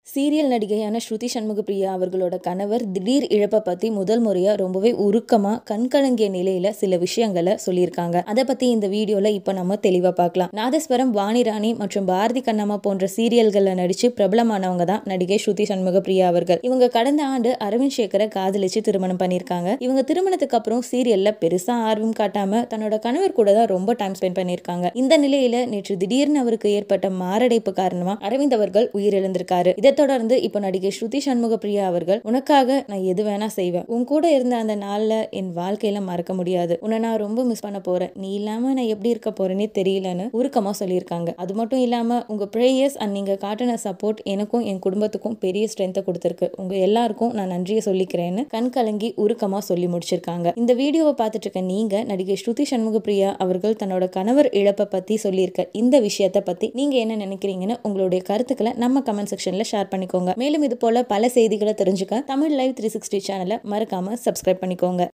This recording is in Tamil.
சீரியல் நடிகையான ஸ்ருதி சண்முகப்பிரியா அவர்களோட கணவர் திடீர் இழப்பை பற்றி முதல் முறையாக ரொம்பவே உருக்கமாக கண்கலங்கிய நிலையில் சில விஷயங்களை சொல்லியிருக்காங்க அதை பற்றி இந்த வீடியோவில் இப்போ நம்ம தெளிவாக பார்க்கலாம் நாதஸ்வரம் வாணி ராணி மற்றும் பாரதி கண்ணம்மா போன்ற சீரியல்களில் நடித்து பிரபலமானவங்க தான் நடிகை ஸ்ருதி சண்முகப்பிரியா அவர்கள் இவங்க கடந்த ஆண்டு அரவிந்த் சேகரை காதலிச்சு திருமணம் பண்ணியிருக்காங்க இவங்க திருமணத்துக்கு அப்புறம் சீரியலில் பெருசாக ஆர்வம் காட்டாமல் தன்னோட கணவர் கூட தான் ரொம்ப டைம் ஸ்பெண்ட் பண்ணியிருக்காங்க இந்த நிலையில் நேற்று திடீர்னு அவருக்கு ஏற்பட்ட மாரடைப்பு காரணமாக அரவிந்த் அவர்கள் உயிரிழந்திருக்காரு இதை தொடர்ந்து இப்போ நடிகை ஸ்ருதி சண்முகப்பிரியா அவர்கள் உனக்காக நான் எது வேணா செய்வேன் உன் கூட இருந்த அந்த நாள்ல என் வாழ்க்கையில மறக்க முடியாது உன்னை நான் ரொம்ப மிஸ் பண்ண போறேன் நீ இல்லாம நான் எப்படி இருக்க போறேனே தெரியலன்னு உருக்கமா சொல்லியிருக்காங்க அது மட்டும் இல்லாம உங்க ப்ரேயர்ஸ் அண்ட் நீங்க காட்டின சப்போர்ட் எனக்கும் என் குடும்பத்துக்கும் பெரிய ஸ்ட்ரென்த்தை கொடுத்துருக்கு உங்க எல்லாருக்கும் நான் நன்றியை சொல்லிக்கிறேன்னு கண் கலங்கி உருக்கமா சொல்லி முடிச்சிருக்காங்க இந்த வீடியோவை பார்த்துட்டு இருக்க நீங்க நடிகை ஸ்ருதி சண்முகப்பிரியா அவர்கள் தன்னோட கணவர் இழப்பை பத்தி சொல்லியிருக்க இந்த விஷயத்தை பத்தி நீங்க என்ன நினைக்கிறீங்கன்னு உங்களுடைய கருத்துக்களை நம்ம கமெண்ட் செக்ஷன்ல ஷேர் பண்ணிக்கோங்க மேலும் இது போல பல செய்திகளை தெரிஞ்சுக்க தமிழ் லைவ் த்ரீ சிக்ஸ்டி சேனலை மறக்காம சப்ஸ்கிரைப் பண்ணிக்கோங்க